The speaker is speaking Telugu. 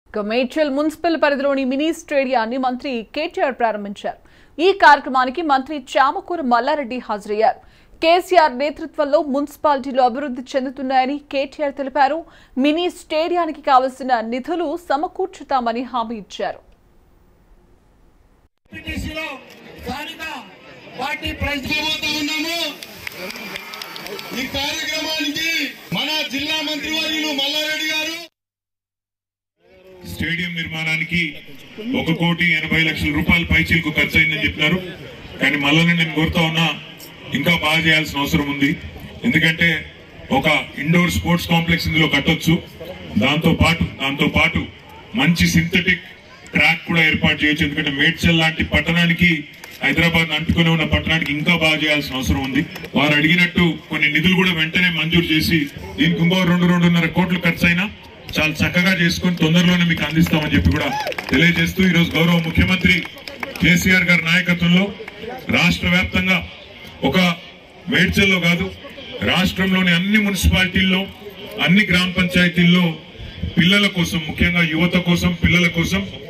ఇక మేడ్చల్ మున్సిపల్ పరిధిలోని మినీ స్టేడియాన్ని మంత్రి కేటీఆర్ ప్రారంభించారు ఈ కార్యక్రమానికి మంత్రి చామకూర మల్లారెడ్డి హాజరయ్యారు కేసీఆర్ నేతృత్వంలో మున్సిపాలిటీలు అభివృద్ధి చెందుతున్నాయని కేటీఆర్ తెలిపారు మినీ స్టేడియానికి కావలసిన నిధులు సమకూర్చుతామని హామీ ఇచ్చారు ఎంపీటీసీలో స్థానిక పార్టీ ప్రెసిడెంట్ ఉన్నాము ఈ కార్యక్రమానికి మన జిల్లా మంత్రివర్యులు మల్లారెడ్డి గారు స్టేడియం నిర్మాణానికి ఒక కోటి ఎనభై లక్షల రూపాయల పైచీలకు ఖర్చు అయిందని చెప్పినారు కానీ మళ్ళీ నేను కోరుతా ఉన్నా ఇంకా బాగా చేయాల్సిన అవసరం ఉంది ఎందుకంటే ఒక ఇండోర్ స్పోర్ట్స్ కాంప్లెక్స్ ఇందులో కట్టొచ్చు దాంతో పాటు దాంతో పాటు మంచి సింథటిక్ ట్రాక్ కూడా ఏర్పాటు చేయొచ్చు ఎందుకంటే మేడ్చల్ లాంటి పట్టణానికి హైదరాబాద్ అంటుకుని ఉన్న పట్టణానికి ఇంకా బాగా చేయాల్సిన అవసరం ఉంది వారు అడిగినట్టు కొన్ని నిధులు కూడా వెంటనే మంజూరు చేసి దీనికి ఇంకో రెండు రెండున్నర కోట్లు ఖర్చు అయినా చాలా చక్కగా చేసుకుని తొందరలోనే మీకు అందిస్తామని చెప్పి కూడా తెలియజేస్తూ ఈరోజు గౌరవ ముఖ్యమంత్రి కేసీఆర్ గారి నాయకత్వంలో రాష్ట్ర వ్యాప్తంగా ఒక మేడ్చల్లో కాదు రాష్ట్రంలోని అన్ని మున్సిపాలిటీల్లో అన్ని గ్రామ పంచాయతీల్లో పిల్లల కోసం ముఖ్యంగా యువత కోసం పిల్లల కోసం